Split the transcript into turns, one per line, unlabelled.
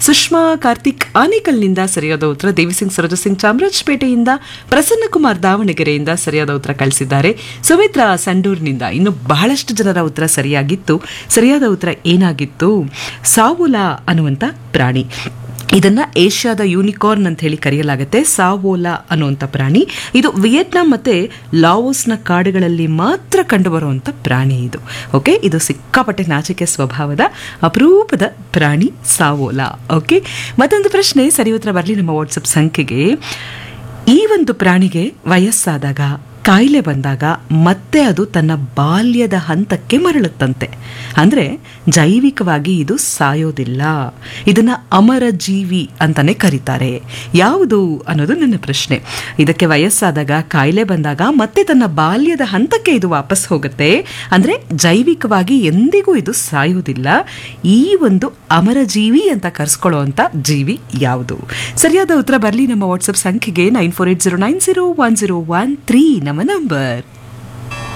ಸುಷ್ಮಾ ಕಾರ್ತಿಕ್ ಆನೇಕಲ್ನಿಂದ ಸರಿಯಾದ ಉತ್ತರ ದೇವಿಸಿಂಗ್ ಸರೋಜ ಸಿಂಗ್ ಚಾಮರಾಜಪೇಟೆಯಿಂದ ಪ್ರಸನ್ನ ಕುಮಾರ್ ದಾವಣಗೆರೆಯಿಂದ ಸರಿಯಾದ ಉತ್ತರ ಕಳಿಸಿದ್ದಾರೆ ಸುಮಿತ್ರಾ ಸಂಡೂರ್ನಿಂದ ಇನ್ನು ಬಹಳಷ್ಟು ಜನರ ಉತ್ತರ ಸರಿಯಾಗಿತ್ತು ಸರಿಯಾದ ಉತ್ತರ ಏನಾಗಿತ್ತು ಸಾವುಲಾ ಅನ್ನುವಂಥ ಪ್ರಾಣಿ ಇದನ್ನ ಏಷ್ಯಾದ ಯೂನಿಕಾರ್ನ್ ಅಂತ ಹೇಳಿ ಕರೆಯಲಾಗುತ್ತೆ ಸಾವೋಲಾ ಅನ್ನುವಂಥ ಪ್ರಾಣಿ ಇದು ವಿಯೆಟ್ನಾಂ ಮತ್ತೆ ಲಾವೋಸ್ನ ಕಾಡುಗಳಲ್ಲಿ ಮಾತ್ರ ಕಂಡುಬರುವಂಥ ಪ್ರಾಣಿ ಇದು ಓಕೆ ಇದು ಸಿಕ್ಕಾಪಟ್ಟೆ ನಾಚಿಕೆ ಸ್ವಭಾವದ ಅಪರೂಪದ ಪ್ರಾಣಿ ಸಾವೋಲಾ ಓಕೆ ಮತ್ತೊಂದು ಪ್ರಶ್ನೆ ಸರಿ ಉತ್ತರ ಬರಲಿ ನಮ್ಮ ವಾಟ್ಸಪ್ ಸಂಖ್ಯೆಗೆ ಈ ಒಂದು ಪ್ರಾಣಿಗೆ ವಯಸ್ಸಾದಾಗ ಕಾಯಿಲೆ ಬಂದಾಗ ಮತ್ತೆ ಅದು ತನ್ನ ಬಾಲ್ಯದ ಹಂತಕ್ಕೆ ಮರಳುತ್ತಂತೆ ಅಂದ್ರೆ ಜೈವಿಕವಾಗಿ ಇದು ಸಾಯೋದಿಲ್ಲ ಇದನ್ನ ಅಮರ ಜೀವಿ ಅಂತಾನೆ ಕರೀತಾರೆ ಯಾವುದು ಅನ್ನೋದು ನನ್ನ ಪ್ರಶ್ನೆ ಇದಕ್ಕೆ ವಯಸ್ಸಾದಾಗ ಕಾಯಿಲೆ ಬಂದಾಗ ಮತ್ತೆ ತನ್ನ ಬಾಲ್ಯದ ಹಂತಕ್ಕೆ ಇದು ವಾಪಸ್ ಹೋಗುತ್ತೆ ಅಂದ್ರೆ ಜೈವಿಕವಾಗಿ ಎಂದಿಗೂ ಇದು ಸಾಯುವುದಿಲ್ಲ ಈ ಒಂದು ಅಮರ ಜೀವಿ ಅಂತ ಕರೆಸ್ಕೊಳ್ಳುವಂತ ಜೀವಿ ಯಾವುದು ಸರಿಯಾದ ಉತ್ತರ ಬರಲಿ ನಮ್ಮ ವಾಟ್ಸಪ್ ಸಂಖ್ಯೆಗೆ nine four eight zero nine zero one zero one three ನಮ್ಮ ನಂಬರ್